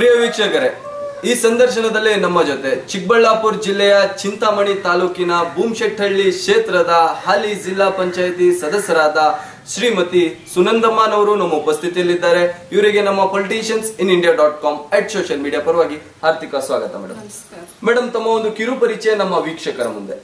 ಪ್ರಿಯ ವೀಕ್ಷಕರೇ ಈ ಸಂದರ್ಶನದಲ್ಲಿ ನಮ್ಮ ಜೊತೆ ಚಿಕ್ಕಬಳ್ಳಾಪುರ ಜಿಲ್ಲೆಯ ಚಿಂತಾಮಣಿ ತಾಲೂಕಿನ ಬೂಮ್ಶೆಟ್ಟಹಳ್ಳಿ ಕ್ಷೇತ್ರದ ಹಾಲಿ ಜಿಲ್ಲಾ ಪಂಚಾಯತಿ ಸದಸ್ಯರಾದ ಶ್ರೀಮತಿ ಸುನಂದಮ್ಮನವರು ನಮ್ಮ ಉಪಸ್ಥಿತಿಯಲ್ಲಿದ್ದಾರೆ ಇವರಿಗೆ ನಮ್ಮ politicians in India dot com at social media ಪರವಾಗಿ ಹಾರ್ದಿಕ ಸ್ವಾಗತ ಮೇಡಮ್ ನಮಸ್ಕಾರ ಮೇಡಮ್ ತಮ್ಮ ಒಂದು ಕಿರು ಪರಿಚಯ ನಮ್ಮ ವೀಕ್ಷಕರ ಮುಂದೆ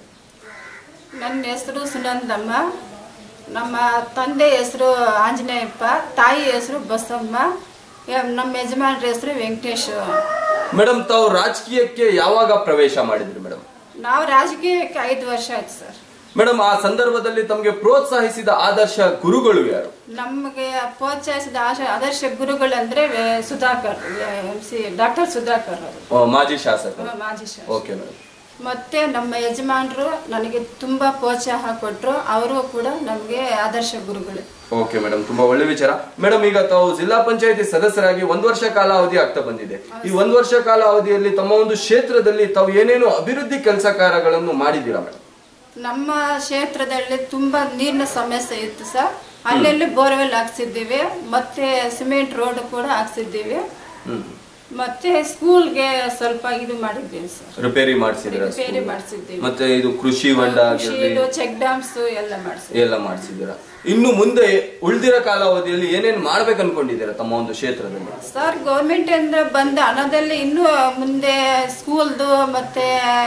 ನನ್ನ ಹೆಸರು ಸುನಂದಮ್ಮ ನಮ್ಮ ತಂದೆ ಹೆಸರು ಆಂಜನೇಯಪ್ಪ ತಾಯಿ ಹೆಸರು ಬಸಮ್ಮ ಯ- ನಮ್ಮ ಯಜಮಾನ್ರ ಹೆಸರು ವೆಂಕಟೇಶ್ ಮೇಡಮ್ ತಾವು ರಾಜಕೀಯಕ್ಕೆ ಯಾವಾಗ ಪ್ರವೇಶ ಮಾಡಿದ್ರಿ ಮೇಡಮ್ ನಾವು ರಾಜಕೀಯಕ್ಕೆ ಐದು ವರ್ಷ ಆಯ್ತು ಸರ್ ಮೇಡಮ್ ಆ ಸಂದರ್ಭದಲ್ಲಿ ತಮಗೆ ಪ್ರೋತ್ಸಾಹಿಸಿದ ಆದರ್ಶ ಗುರುಗಳು ಯಾರು ನಮಗೆ ಪ್ರೋತ್ಸಾಹಿಸಿದ ಆಶ ಆದರ್ಶ ಗುರುಗಳಂದ್ರೆ ವೆ- Sudhakar M C doctor Sudhakar ಅವರು ಆ, ಮಾಜಿ ಶಾಸಕರು ಮಾಜಿ ಶಾಸಕ. ಓಕೆ ಮೇಡಮ್ ಮತ್ತೆ ನಮ್ಮ ಯಜಮಾನರು ನನಗೆ ತುಂಬಾ ಪ್ರೋತ್ಸಾಹ ಕೊಟ್ಟರು ಅವರು ಕೂಡ ನಮಗೆ ಆದರ್ಶ ಗುರುಗಳು ಓಕೆ ಮೇಡಮ್ ತುಂಬಾ ಒಳ್ಳೆ ವಿಚಾರ ಮೇಡಮ್ ಈಗ ತಾವು ಜಿಲ್ಲಾ ಪಂಚಾಯತಿ ಸದಸ್ಯರಾಗಿ ಒಂದು ವರ್ಷ ಕಾಲಾವಧಿ ಆಗ್ತಾ ಬಂದಿದೆ ಈ ಒಂದು ವರ್ಷ ಕಾಲಾವಧಿಯಲ್ಲಿ ತಮ್ಮ ಒಂದು ಕ್ಷೇತ್ರದಲ್ಲಿ ತಾವು ಏನೇನು ಅಭಿವೃದ್ಧಿ ಕೆಲಸ ಕಾರ್ಯಗಳನ್ನು ಮಾಡಿದ್ದೀರಾ ಮೇಡಮ್ ನಮ್ಮ ಕ್ಷೇತ್ರದಲ್ಲಿ ತುಂಬಾ ನೀರಿನ ಸಮಸ್ಯೆ ಇತ್ತು ಸರ್ ಅಲ್ಲೆಲ್ಲಿ ಬೋರ್ವೆಲ್ ಹಾಕ್ಸಿದ್ದೀವಿ ಮತ್ತೆ ಸಿಮೆಂಟ್ ರೋಡ್ ಕೂಡ ಹಾಕ್ಸಿದ್ದೀವಿ ಹ್ಮ್ ಮತ್ತೆ ಸ್ಕೂಲ್ಗೆ ಸ್ವಲ್ಪ ಇದು ಮಾಡಿದ್ದೀವಿ ಸರ್ ರಿಪೇರಿ ಮಾಡಿಸಿದ್ದೀರಾ ರಿಪೇರಿ ಮಾಡಿಸಿದ್ದೀವಿ ಮತ್ತೆ ಇದು ಕೃಷಿ ಹೊಂಡ ಆಗಿರ್ಲಿ ಶೀಲು ಚೆಕ್ ಡ್ಯಾಮ್ಸ್ ಎಲ್ಲ ಮಾಡಿಸಿದ್ದೀವಿ ಎಲ್ಲ ಮಾಡಿಸಿದ್ದೀರಾ ಇನ್ನು ಮುಂದೆ ಉಳಿದಿರೋ ಕಾಲಾವಧಿಯಲ್ಲಿ ಏನೇನ್ ಮಾಡ್ಬೇಕು ಅನ್ಕೊಂಡಿದ್ದೀರಾ ತಮ್ಮ ಒಂದು ಕ್ಷೇತ್ರದಲ್ಲಿ ಸರ್ ಗೌರ್ಮೆಂಟ್ ಇಂದ ಬಂದ ಹಣದಲ್ಲಿ ಇನ್ನೂ ಮುಂದೆ ಸ್ಕೂಲ್ದು ಮತ್ತೆ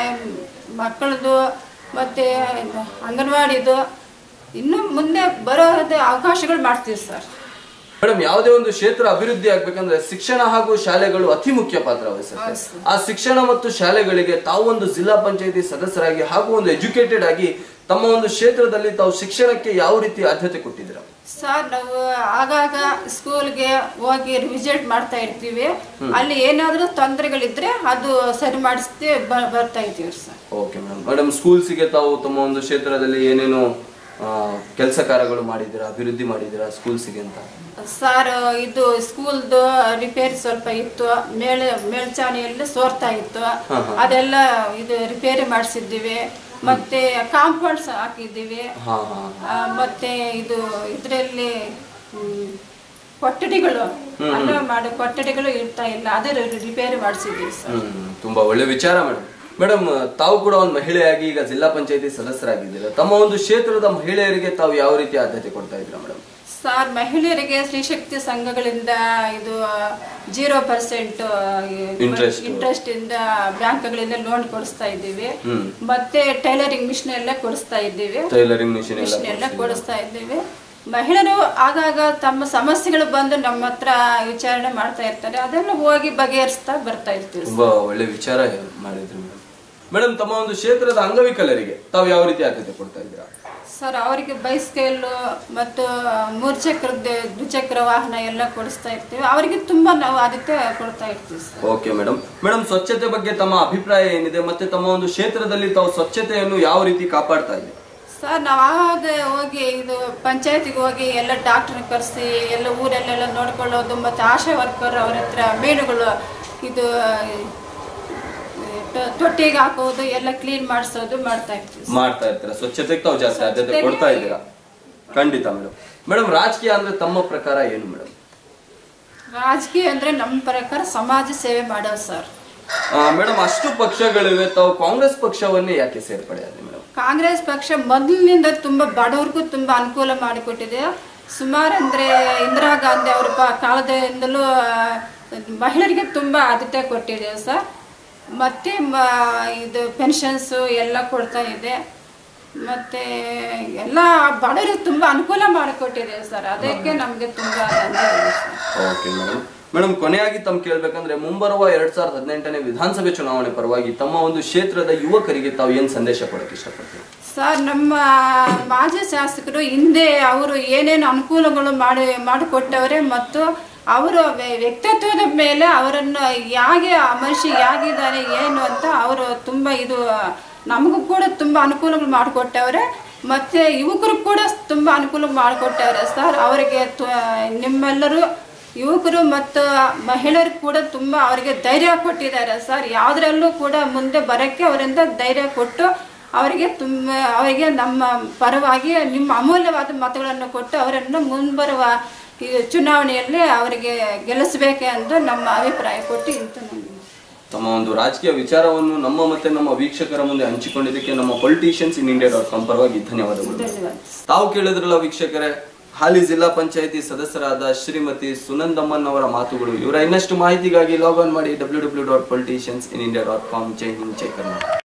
ಮಕ್ಕಳದು ಮತ್ತೆ ಅಂಗನವಾಡಿದು ಇನ್ನು ಮುಂದೆ ಬರೋ ಅವಕಾಶಗಳು ಮಾಡ್ತೀವಿ ಸರ್ ಮೇಡಮ್ ಯಾವುದೇ ಒಂದು ಕ್ಷೇತ್ರ ಅಭಿವೃದ್ಧಿ ಆಗ್ಬೇಕಂದ್ರೆ ಶಿಕ್ಷಣ ಹಾಗೂ ಶಾಲೆಗಳು ಅತಿ ಮುಖ್ಯ ಪಾತ್ರ ವಹಿಸುತ್ತೆ ಹೌದು ಸರ್. ಆ ಶಿಕ್ಷಣ ಮತ್ತು ಶಾಲೆಗಳಿಗೆ ತಾವು ಒಂದು ಜಿಲ್ಲಾ ಪಂಚಾಯತಿ ಸದಸ್ಯರಾಗಿ ಹಾಗೂ ಒಂದು ಎಜುಕೇಟೆಡ್ ಆಗಿ ತಮ್ಮ ಒಂದು ಕ್ಷೇತ್ರದಲ್ಲಿ ತಾವು ಶಿಕ್ಷಣಕ್ಕೆ ಯಾವ ರೀತಿ ಆದ್ಯತೆ ಕೊಟ್ಟಿದ್ದೀರಾ ಸರ್ ನಾವು ಆಗಾಗ ಸ್ಕೂಲ್ಗೆ ಹೋಗಿ ವಿಸಿಟ್ ಮಾಡ್ತಾ ಇರ್ತೀವಿ ಅಲ್ಲಿ ಏನಾದರೂ ತೊಂದರೆಗಳಿದ್ರೆ ಅದು ಸರಿ ಮಾಡಿಸ್ತಿ ಬ- ಬರ್ತಾ ಇದ್ದೀವಿ ಸರ್ ಓಕೆ ಮೇಡಮ್ ಮೇಡಮ್ ಸ್ಕೂಲ್ಸಿಗೆ ತಾವು ತಮ್ಮ ಒಂದು ಕ್ಷೇತ್ರದಲ್ಲಿ ಏನೇನು ಕೆಲಸ ಕಾರ್ಯಗಳು ಮಾಡಿದ್ದೀರಾ ಅಭಿವೃದ್ಧಿ ಮಾಡಿದ್ದೀರಾ ಸ್ಕೂಲ್ಸಿಗೆ ಅಂತ ಸರ್ ಇದು ಸ್ಕೂಲ್ದು ರಿಪೇರಿ ಸ್ವಲ್ಪ ಇತ್ತು ಮೇಳ ಮೇಲ್ಚಾವಣಿಯಲ್ಲಿ ಸೋರ್ತಾ ಇತ್ತು ಹಾ, ಹಾ. ಅದೆಲ್ಲ ಇದು ರಿಪೇರಿ ಮಾಡಿಸಿದ್ದೀವಿ ಮತ್ತೆ ಕಾಂಪೌಂಡ್ಸ್ ಹಾಕಿದ್ದೀವಿ ಹಾ ಹಾ ಆ, ಮತ್ತೆ ಇದು ಇದರಲ್ಲಿ ಕೊಠಡಿಗಳು ಅನ್ನ ಮಾಡೋ ಕೊಠಡಿಗಳು ಇರ್ತಾ ಇಲ್ಲ ಅದೇ ರಿಪೇರಿ ಮಾಡಿಸಿದ್ದೀವಿ ಸರ್ ಹ್ಮ್ ತುಂಬಾ ಒಳ್ಳೆ ವಿಚಾರ ಮೇಡಮ್ ಮೇಡಮ್ ತಾವು ಕೂಡ ಒಂದು ಮಹಿಳೆಯಾಗಿ ಈಗ ಜಿಲ್ಲಾ ಪಂಚಾಯತಿ ಸದಸ್ಯರಾಗಿದ್ದೀರಾ ತಮ್ಮ ಒಂದು ಕ್ಷೇತ್ರದ ಮಹಿಳೆಯರಿಗೆ ತಾವು ಯಾವ ರೀತಿ ಆದ್ಯತೆ ಕೊಡ್ತಾ ಇದ್ದೀರಾ ಮೇಡಮ್ ಸರ್ ಮಹಿಳೆಯರಿಗೆ ಸ್ತ್ರೀಶಕ್ತಿ ಸಂಘಗಳಿಂದ ಇದು ಜೀರೋ ಪರ್ಸೆಂಟ್ Interest. ಇಂಟ್ರೆಸ್ಟ್ ಇಂದ ಬ್ಯಾಂಕ್ಗಳಿಂದ ಲೋನ್ ಕೊಡಿಸ್ತಾ ಇದ್ದೀವಿ ಹ್ಮ್. ಮತ್ತೆ ಟೈಲರಿಂಗ್ ಮಿಷನ್ ಎಲ್ಲ ಕೊಡಿಸ್ತಾ ಇದ್ದೀವಿ ಟೈಲರಿಂಗ್ ಮಿಷಿನ್ ಎಲ್ಲ ಮಿಷನ್ ಎಲ್ಲ ಕೊಡಿಸ್ತಾ ಇದ್ದೀವಿ ಮಹಿಳೆಯರು ಆಗಾಗ ತಮ್ಮ ಸಮಸ್ಯೆಗಳು ಬಂದು ನಮ್ಮ ಹತ್ರ ವಿಚಾರಣೆ ಮಾಡ್ತಾ ಇರ್ತಾರೆ ಅದನ್ನು ಹೋಗಿ ಬಗೆಹರಿಸ್ತಾ ಬರ್ತಾ ಇರ್ತೀವಿ ತುಂಬಾ ಒಳ್ಳೆ ವಿಚಾರ ಮಾಡಿದ್ರಿ ಮೇಡಮ್ ಮೇಡಮ್ ತಮ್ಮ ಒಂದು ಕ್ಷೇತ್ರದ ಅಂಗವಿಕಲರಿಗೆ ತಾವು ಯಾವ ರೀತಿ ಆದ್ಯತೆ ಕೊಡ್ತಾ ಇದ್ದೀರಾ ಸರ್ ಅವರಿಗೆ ಬೈಸ್ಕೇಲು ಮತ್ತು ಮೂರು ಚಕ್ರದ ದ್ವಿಚಕ್ರ ವಾಹನ ಎಲ್ಲ ಕೊಡಿಸ್ತಾ ಇರ್ತೀವಿ ಅವರಿಗೆ ತುಂಬಾ ನಾವು ಆದ್ಯತೆ ಕೊಡ್ತಾ ಇರ್ತೀವಿ ಸರ್ ಓಕೆ ಮೇಡಮ್ ಮೇಡಮ್ ಸ್ವಚ್ಛತೆ ಬಗ್ಗೆ ತಮ್ಮ ಅಭಿಪ್ರಾಯ ಏನಿದೆ ಮತ್ತೆ ತಮ್ಮ ಒಂದು ಕ್ಷೇತ್ರದಲ್ಲಿ ತಾವು ಸ್ವಚ್ಛತೆಯನ್ನು ಯಾವ ರೀತಿ ಕಾಪಾಡ್ತಾ ಇದ್ದೀರಾ ಸರ್ ನಾವು ಆವಾಗ ಹೋಗಿ ಇದು ಪಂಚಾಯತಿಗೆ ಹೋಗಿ ಎಲ್ಲ ಡಾಕ್ಟರ್ ಕರೆಸಿ ಎಲ್ಲ ಊರಲ್ಲೆಲ್ಲ ನೋಡ್ಕೊಳ್ಳೋದು ಮತ್ತು ಆಶಾ ವರ್ಕರ್ ಅವ್ರ ಹತ್ರ ಮೇನುಗಳು ಇದು ಟೊ- ತೊಟ್ಟಿಗೆ ಹಾಕೋದು ಎಲ್ಲ ಕ್ಲೀನ್ ಮಾಡಿಸೋದು ಮಾಡ್ತಾ ಇರ್ತೀವಿ ಮಾಡ್ತಾ ಇರ್ತೀರಾ ಸ್ವಚ್ಛತೆಗೆ ತಾವು ಜಾಸ್ತಿ ಆದ್ಯತೆ ಸ್ವಚ್ಛತೆಗೆ- ಕೊಡ್ತಾ ಇದ್ದೀರಾ ಖಂಡಿತ ಮೇಡಮ್ ಮೇಡಮ್ ರಾಜಕೀಯ ಅಂದ್ರೆ ತಮ್ಮ ಪ್ರಕಾರ ಏನು ಮೇಡಮ್ ರಾಜಕೀಯ ಅಂದರೆ ನಮ್ಮ ಪ್ರಕಾರ ಸಮಾಜ ಸೇವೆ ಮಾಡೋದು ಸರ್ ಮೇಡಮ್ ಅಷ್ಟು ಪಕ್ಷಗಳಿವೆ ತಾವು ಕಾಂಗ್ರೆಸ್ ಪಕ್ಷವನ್ನೇ ಯಾಕೆ ಸೇರ್ಪಡೆಯಾದ್ರಿ ಮೇಡಮ್ ಕಾಂಗ್ರೆಸ್ ಪಕ್ಷ ಮೊದಲಿನಿಂದ ತುಂಬ ಬಡವ್ರಿಗೂ ತುಂಬ ಅನುಕೂಲ ಮಾಡಿಕೊಟ್ಟಿದೆ ಸುಮಾರು ಅಂದರೆ ಇಂದಿರಾ ಗಾಂಧಿ ಅವರ ಪ ಕಾಲದಿಂದಲೂ ಆ, ಮಹಿಳೆಯರಿಗೆ ತುಂಬ ಆದ್ಯತೆ ಕೊಟ್ಟಿದೆ ಸರ್ ಮತ್ತು ಮ ಇದು ಪೆನ್ಷನ್ಸು ಎಲ್ಲ ಕೊಡ್ತಾ ಇದೆ ಮತ್ತು ಎಲ್ಲ ಬಡವರಿಗೆ ತುಂಬ ಅನುಕೂಲ ಮಾಡಿಕೊಟ್ಟಿದೆ ಸರ್ ಅದಕ್ಕೆ ನಮಗೆ ತುಂಬ ಧನ್ಯವಾದ ಸರ್ ಓಕೆ ಮೇಡಮ್ ಮೇಡಮ್ ಕೊನೆಯಾಗಿ ತಮ್ಮ ಕೇಳ್ಬೇಕಂದ್ರೆ ಮುಂಬರುವ ಎರಡ್ ಸಾವಿರದ ಹದಿನೆಂಟನೇ ವಿಧಾನಸಭೆ ಚುನಾವಣೆ ಪರವಾಗಿ ತಮ್ಮ ಒಂದು ಕ್ಷೇತ್ರದ ಯುವಕರಿಗೆ ತಾವು ಏನ್ ಸಂದೇಶ ಕೊಡಕ್ಕೆ ಇಷ್ಟಪಡ್ತೀವಿ ಸರ್ ನಮ್ಮ ಮಾಜಿ ಶಾಸಕರು ಹಿಂದೆ ಅವರು ಏನೇನು ಅನುಕೂಲಗಳು ಮಾಡಿ ಮಾಡಿಕೊಟ್ಟವರೆ ಮತ್ತು ಅವರ ವ್ಯ- ವ್ಯಕ್ತಿತ್ವದ ಮೇಲೆ ಅವರನ್ನು ಹೇಗೆ ಆ ಮನುಷ್ಯ ಹೇಗಿದ್ದಾರೆ ಏನು ಅಂತ ಅವರು ತುಂಬ ಇದು ನಮಗೂ ಕೂಡ ತುಂಬ ಅನುಕೂಲಗಳು ಮಾಡಿಕೊಟ್ಟವ್ರೆ ಮತ್ತು ಯುವಕರು ಕೂಡ ತುಂಬ ಅನುಕೂಲ ಮಾಡಿಕೊಟ್ಟವ್ರೆ ಸರ್ ಅವರಿಗೆ ತು- ನಿಮ್ಮೆಲ್ಲರೂ ಯುವಕರು ಮತ್ತು ಮಹಿಳೆಯರು ಕೂಡ ತುಂಬ ಅವರಿಗೆ ಧೈರ್ಯ ಕೊಟ್ಟಿದ್ದಾರೆ ಸರ್ ಯಾವುದರಲ್ಲೂ ಕೂಡ ಮುಂದೆ ಬರೋಕ್ಕೆ ಅವರಿಂದ ಧೈರ್ಯ ಕೊಟ್ಟು ಅವರಿಗೆ ತುಂಬ ಅವರಿಗೆ ನಮ್ಮ ಪರವಾಗಿ ನಿಮ್ಮ ಅಮೂಲ್ಯವಾದ ಮತಗಳನ್ನು ಕೊಟ್ಟು ಅವರನ್ನು ಮುಂಬರುವ ಇದು ಚುನಾವಣೆಯಲ್ಲಿ ಅವರಿಗೆ ಗೆಲ್ಲಿಸಬೇಕೆ ಎಂದು ನಮ್ಮ ಅಭಿಪ್ರಾಯ ಕೊಟ್ಟು ಇಂತ ನಾನು ತಮ್ಮ ಒಂದು ರಾಜಕೀಯ ವಿಚಾರವನ್ನು ನಮ್ಮ ಮತ್ತೆ ನಮ್ಮ ವೀಕ್ಷಕರ ಮುಂದೆ ಹಂಚಿಕೊಂಡಿದ್ದಕ್ಕೆ ನಮ್ಮ politicians in India dot com ಪರವಾಗಿ ಧನ್ಯವಾದಗಳು ಧನ್ಯವಾದ ತಾವು ಕೇಳಿದ್ರಲ್ಲ ವೀಕ್ಷಕರೇ ಹಾಲಿ ಜಿಲ್ಲಾ ಪಂಚಾಯತಿ ಸದಸ್ಯರಾದ ಶ್ರೀಮತಿ ಸುನಂದಮ್ಮನ್ ಅವರ ಮಾತುಗಳು ಇವರ ಇನ್ನಷ್ಟು ಮಾಹಿತಿಗಾಗಿ ಲಾಗ್ ಆನ್ ಮಾಡಿ W W dot politicians in India dot com ಜೈ ಹಿಂದ್ ಜೈ ಕರ್ನಾಟಕ